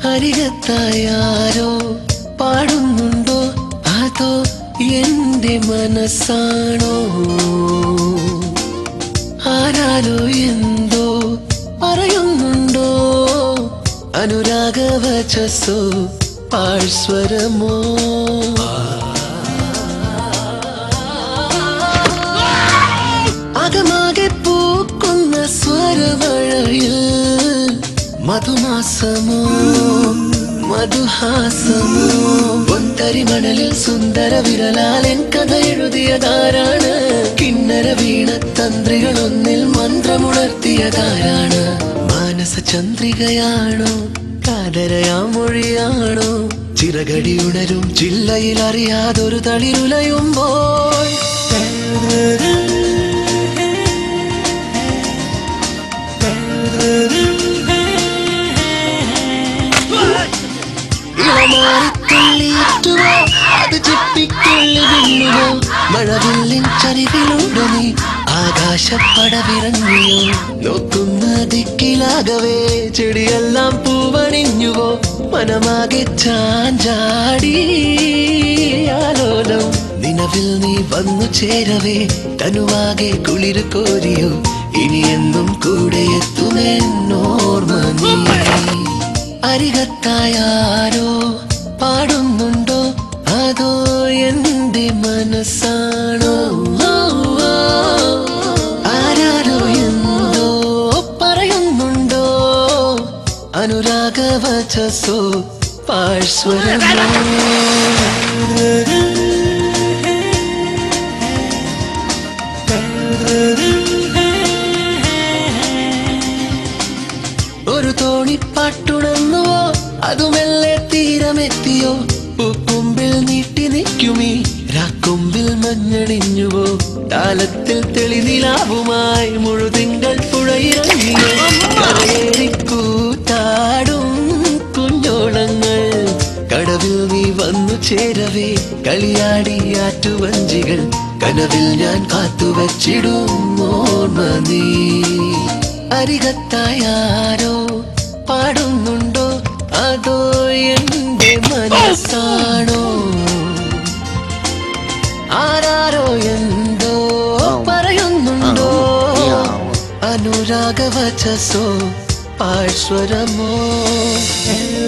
അരികത്തായാരോ പാടുന്നുണ്ടോ അതോ എന്റെ മനസ്സാണോ ആരാരോ എന്തോ പറയുന്നുണ്ടോ അനുരാഗവചസ്സോ പാഴ്സ്വരമോ അകമാകെ പൂക്കുന്ന സ്വരമഴയിൽ മധുമാസമോ മധുഹാസമോ പൊന്തരി മണലിൽ സുന്ദര വിരലാലൻ കഥ എഴുതിയതാരാണ് കിന്നര വീണ തന്ത്രികളൊന്നിൽ മന്ത്രമുണർത്തിയതാരാണ് മാനസ ചന്ദ്രികയാണോ കാതരയാ മൊഴിയാണോ ചിറകടി ഉണരും ചില്ലയിൽ അറിയാതൊരു തളിരുലയുമ്പോൾ ഇളമാറിത്തുള്ളിയിട്ടുവോ അത് ചിപ്പിക്കുള്ളിൽ വിണ്ണുവോ മഴവില്ലിൻ ചരിവിലൂടെ നീ ആകാശപ്പടവിറങ്ങിയോ നോക്കുന്ന ദിക്കിലാകവേ ചെടിയെല്ലാം പൂവണിഞ്ഞുവോ മനമാകെ ചാഞ്ചാടി ആലോലം നിലവിൽ നീ വന്നു ചേരവേ തനുവാകെ കുളിര് കോരിയോ ഇനി എന്നും കൂടെ എത്തുമെന്നോർമ്മ നീ അരികത്തായാരോ പാടുന്നുണ്ടോ അതോ എന്റെ മനസ്സാണോ ആരാരോ എന്തോ പറയുന്നുണ്ടോ അനുരാഗവചസോ പാഴ്സ്വരമോ ഒരു തോണിപ്പാട്ടുണർന്നുവോ അതുമെല്ലെ തീരമെത്തിയോ പൂക്കുമ്പിൽ നീട്ടി നിൽക്കുമീ രാക്കൊമ്പിൽ മഞ്ഞണിഞ്ഞുവോ താലത്തിൽ തെളിനിലാവുമായി മുഴുതിങ്കൾ പുഴയിറങ്ങിയോ കരയേറിക്കൂത്താടും കുഞ്ഞോളങ്ങൾ കടവിൽ നീ വന്നു ചേരവേ കളിയാടി ആറ്റുവഞ്ചികൾ കനവിൽ ഞാൻ കാത്തുവച്ചിടും ഓർമ്മ നീ അരികത്തായാരോ പാടുന്നുണ്ടോ അതോ എന്റെ മനസ്സാണോ ആരാരോ എന്തോ പറയുന്നുണ്ടോ അനുരാഗവചസോ പാഴ്സ്വരമോ